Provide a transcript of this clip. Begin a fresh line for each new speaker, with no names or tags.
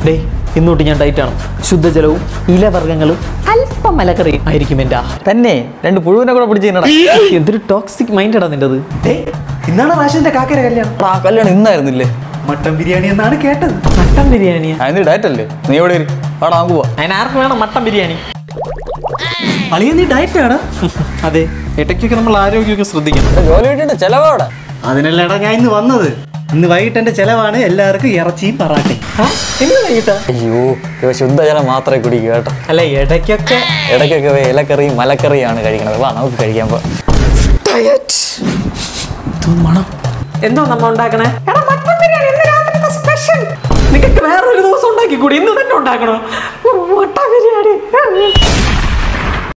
Day ഇന്നോട്ട് ഞാൻ ഡയറ്റാണ് ശുദ്ധജലവും ഇലവർഗ്ഗങ്ങളും അല്പം മലക്കറിയും ആയിരിക്കും എൻ്റെ ആഹാരം
തന്നെ രണ്ട് പുഴുവിനെ കൂടെ പിടിച്ച് തിന്നടാ
എന്തൊരു ടോക്സിക് മൈൻഡാണ് നിൻ്റെത്
ഇന്നാണ് റാഷിന്റെ കാക്കര കല്യാണം
ആ കല്യാണം ഇന്നായിരുന്നില്ലേ
മട്ടൻ ബിരിയാണി എന്നാണ് കേട്ടത്
മട്ടൻ ബിരിയാണിയാ
ആ എന്ത് ഡയറ്റ് അല്ലേ നീ എവിടെ ഇരി അവിടെ നമുക്ക് പോവാം
അതിന് ആർക്ക് വേണം മട്ടൻ ബിരിയാണി
അളിയ നീ ഡയറ്റ് ആണ്
അതെ ഇടയ്ക്കൊക്കെ നമ്മൾ ആരോഗ്യമൊക്കെ ശ്രദ്ധിക്കണം
ജോലി കിട്ടിട്ട് ചെലവാടെ
അതിനല്ലടാ ഞാൻ ഇന്ന് വന്നത് ഇന്ന് വൈകിട്ട് എന്റെ ചെലവാണ് എല്ലാവർക്കും ഇറച്ചിയും പറാട്ടയും
എന്ത് വൈകിട്ടാ
അയ്യോ ഇവ ശുദ്ധജലം മാത്രമേ കുടിക്കൂ കേട്ടോ
അല്ല ഇടയ്ക്കൊക്കെ
ഇടയ്ക്കൊക്കെ ഇവ ഇലക്കറിയും മലക്കറിയാണ് കഴിക്കണത് വാ നമുക്ക് കഴിക്കാൻ പോ
മണം എന്തോ നമ്മ ഉണ്ടാക്കണേ എടാ, മട്ടൻ ബിരിയാണി ഇന്ന് രാത്രിത്തെ special. നിനക്ക് വേറൊരു ദിവസം ഉണ്ടാക്കി കൂടി ഇന്ന് തന്നെ ഉണ്ടാക്കണോ മട്ടൻ ബിരിയാണി